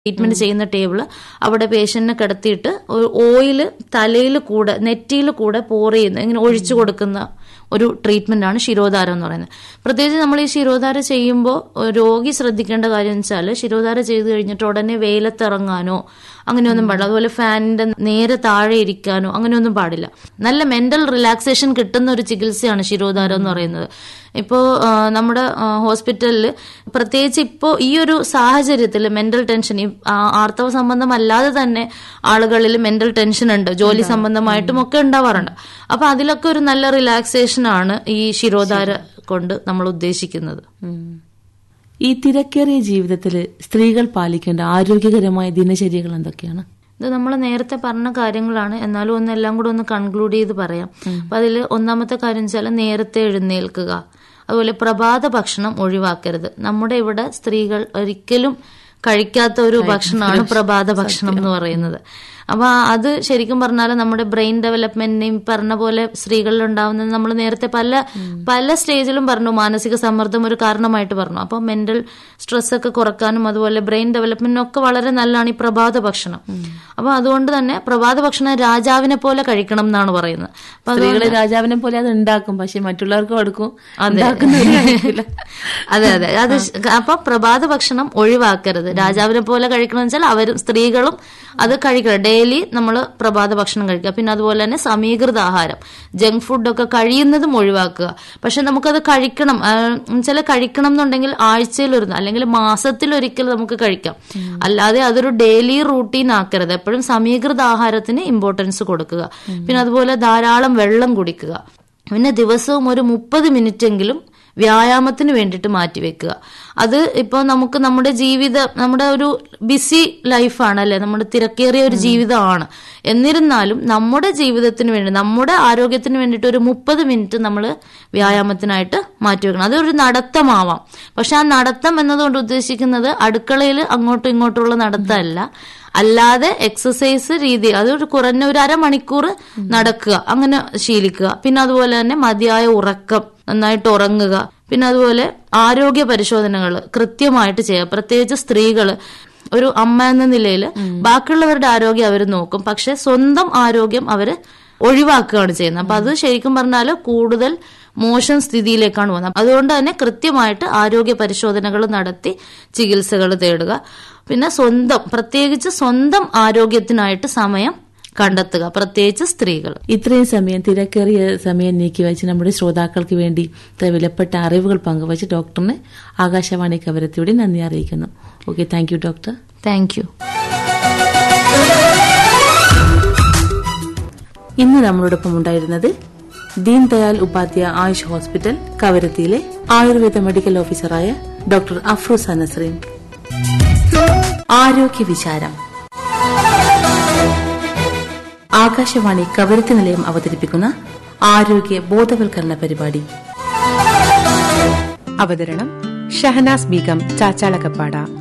treatment ചെയ്യുന്ന table അവിടെ പേഷ്യന്റിനെ കിടത്തിയിട്ട് oil തലയിൽ കൂടെ നെറ്റിയിൽ കൂടെ പോർ ചെയ്യുന്ന ഇങ്ങനെ ഒഴിച്ചു കൊടുക്കുന്ന ഒരു ട്രീറ്റ്മെന്റ് ആണ് ശിരോധാരം എന്ന് പറയുന്നത് പ്രത്യേകിച്ച് നമ്മൾ ഈ ശിരോധാര ചെയ്യുമ്പോൾ രോഗി ശ്രദ്ധിക്കേണ്ട കാര്യം എന്ന് വെച്ചാൽ ശിരോധാര ചെയ്ത് കഴിഞ്ഞിട്ട് ഉടനെ വെയിലത്തിറങ്ങാനോ അങ്ങനെയൊന്നും പാടില്ല അതുപോലെ ഫാനിന്റെ നേരെ താഴെ ഇരിക്കാനോ അങ്ങനെയൊന്നും പാടില്ല നല്ല മെന്റൽ റിലാക്സേഷൻ കിട്ടുന്ന ഒരു ചികിത്സയാണ് ശിരോധാരം എന്ന് പറയുന്നത് ഇപ്പോൾ നമ്മുടെ ഹോസ്പിറ്റലിൽ പ്രത്യേകിച്ച് ഇപ്പോൾ ഈ ഒരു സാഹചര്യത്തിൽ മെന്റൽ ടെൻഷൻ ഈ ആർത്തവ സംബന്ധമല്ലാതെ തന്നെ ആളുകളിൽ മെന്റൽ ടെൻഷൻ ഉണ്ട് ജോലി സംബന്ധമായിട്ടും ഒക്കെ ഉണ്ടാവാറുണ്ട് അപ്പൊ അതിലൊക്കെ ഒരു നല്ല റിലാക്സേഷൻ ആണ് ഈ ശിരോധാര കൊണ്ട് നമ്മൾ ഉദ്ദേശിക്കുന്നത് ഈ തിരക്കേറിയ ജീവിതത്തിൽ സ്ത്രീകൾ പാലിക്കേണ്ട ആരോഗ്യകരമായ ദിനചര്യകൾ എന്തൊക്കെയാണ് ഇത് നമ്മൾ നേരത്തെ പറഞ്ഞ കാര്യങ്ങളാണ് എന്നാലും ഒന്ന് എല്ലാം കൂടെ ഒന്ന് കൺക്ലൂഡ് ചെയ്ത് പറയാം അപ്പൊ അതിൽ ഒന്നാമത്തെ കാര്യം വെച്ചാൽ നേരത്തെ എഴുന്നേൽക്കുക അതുപോലെ പ്രഭാത ഭക്ഷണം ഒഴിവാക്കരുത് നമ്മുടെ ഇവിടെ സ്ത്രീകൾ ഒരിക്കലും കഴിക്കാത്ത ഒരു ഭക്ഷണമാണ് പ്രഭാത ഭക്ഷണം എന്ന് പറയുന്നത് അപ്പൊ അത് ശരിക്കും പറഞ്ഞാൽ നമ്മുടെ ബ്രെയിൻ ഡെവലപ്മെന്റിനെയും പറഞ്ഞ പോലെ സ്ത്രീകളിൽ ഉണ്ടാവുന്നത് നമ്മൾ നേരത്തെ പല പല സ്റ്റേജിലും പറഞ്ഞു മാനസിക സമ്മർദ്ദം ഒരു കാരണമായിട്ട് പറഞ്ഞു അപ്പൊ മെന്റൽ സ്ട്രെസ് ഒക്കെ കുറക്കാനും അതുപോലെ ബ്രെയിൻ ഡെവലപ്മെന്റിനും ഒക്കെ വളരെ നല്ലതാണ് ഈ പ്രഭാത ഭക്ഷണം അപ്പൊ അതുകൊണ്ട് തന്നെ പ്രഭാത ഭക്ഷണം രാജാവിനെ പോലെ കഴിക്കണം എന്നാണ് പറയുന്നത് അപ്പൊ സ്ത്രീകളെ രാജാവിനെ പോലെ അത് ഉണ്ടാക്കും പക്ഷെ മറ്റുള്ളവർക്ക് കൊടുക്കും അതെ അതെ അത് അപ്പൊ പ്രഭാത ഭക്ഷണം ഒഴിവാക്കരുത് രാജാവിനെ പോലെ കഴിക്കണം വെച്ചാൽ അവരും സ്ത്രീകളും അത് കഴിക്കണം ഡെയിലി നമ്മൾ പ്രഭാത ഭക്ഷണം കഴിക്കുക പിന്നെ അതുപോലെ തന്നെ സമീകൃത ആഹാരം ജങ്ക് ഫുഡൊക്കെ കഴിയുന്നതും ഒഴിവാക്കുക പക്ഷെ നമുക്കത് കഴിക്കണം ചില കഴിക്കണം എന്നുണ്ടെങ്കിൽ ആഴ്ചയിൽ ഒരു അല്ലെങ്കിൽ മാസത്തിൽ ഒരിക്കൽ നമുക്ക് കഴിക്കാം അല്ലാതെ അതൊരു ഡെയിലി റൂട്ടീൻ ആക്കരുത് എപ്പോഴും സമീകൃത ആഹാരത്തിന് ഇമ്പോർട്ടൻസ് കൊടുക്കുക പിന്നെ അതുപോലെ ധാരാളം വെള്ളം കുടിക്കുക പിന്നെ ദിവസവും ഒരു മുപ്പത് മിനിറ്റെങ്കിലും വ്യായാമത്തിന് വേണ്ടിയിട്ട് മാറ്റിവെക്കുക അത് ഇപ്പോൾ നമുക്ക് നമ്മുടെ ജീവിത നമ്മുടെ ഒരു ബിസി ലൈഫാണ് അല്ലെ നമ്മുടെ തിരക്കേറിയ ഒരു ജീവിതമാണ് എന്നിരുന്നാലും നമ്മുടെ ജീവിതത്തിന് വേണ്ടി നമ്മുടെ ആരോഗ്യത്തിന് വേണ്ടിയിട്ട് ഒരു മുപ്പത് മിനിറ്റ് നമ്മൾ വ്യായാമത്തിനായിട്ട് മാറ്റിവെക്കണം അതൊരു നടത്തമാവാം പക്ഷെ ആ നടത്തം എന്നതുകൊണ്ട് ഉദ്ദേശിക്കുന്നത് അടുക്കളയിൽ അങ്ങോട്ടും ഇങ്ങോട്ടുള്ള നടത്തമല്ല അല്ലാതെ എക്സസൈസ് രീതി അതൊരു കുറഞ്ഞ ഒരു അരമണിക്കൂർ നടക്കുക അങ്ങനെ ശീലിക്കുക പിന്നെ അതുപോലെ തന്നെ മതിയായ ഉറക്കം നന്നായിട്ട് ഉറങ്ങുക പിന്നെ അതുപോലെ ആരോഗ്യ പരിശോധനകൾ കൃത്യമായിട്ട് ചെയ്യുക പ്രത്യേകിച്ച് സ്ത്രീകൾ ഒരു അമ്മ എന്ന നിലയിൽ ബാക്കിയുള്ളവരുടെ ആരോഗ്യം അവർ നോക്കും പക്ഷെ സ്വന്തം ആരോഗ്യം അവര് ഒഴിവാക്കുകയാണ് ചെയ്യുന്നത് അപ്പൊ അത് ശരിക്കും പറഞ്ഞാൽ കൂടുതൽ മോശം സ്ഥിതിയിലേക്കാണ് പോകുന്നത് അതുകൊണ്ട് തന്നെ കൃത്യമായിട്ട് ആരോഗ്യ പരിശോധനകൾ നടത്തി ചികിത്സകൾ തേടുക പിന്നെ സ്വന്തം പ്രത്യേകിച്ച് സ്വന്തം ആരോഗ്യത്തിനായിട്ട് സമയം കണ്ടെത്തുക പ്രത്യേകിച്ച് സ്ത്രീകൾ ഇത്രയും സമയം തിരക്കേറിയ സമയം നീക്കി വെച്ച് നമ്മുടെ ശ്രോതാക്കൾക്ക് വേണ്ടി ഇത്ര വിലപ്പെട്ട അറിവുകൾ പങ്കുവച്ച് ഡോക്ടറിന് ആകാശവാണി കവരത്തിലൂടെ നന്ദി അറിയിക്കുന്നു okay thank you doctor thank you ഇന്ന് നമ്മളോടൊപ്പം ഉണ്ടായിരുന്നത് ദീൻ ദയാൽ ഉപാധ്യായ ആയുഷ് ഹോസ്പിറ്റൽ കവരത്തിയിലെ ആയുർവേദ മെഡിക്കൽ ഓഫീസറായ ഡോക്ടർ അഫ്രൂസ് അനസ്രീൻ ആരോഗ്യ വിചാരം ആകാശവാണി കവരത്തി നിലയം അവതരിപ്പിക്കുന്ന ആരോഗ്യ ബോധവൽക്കരണ പരിപാടി അവതരണം ഷഹനാസ് ബീഗം ചാച്ചാളക്കപ്പാട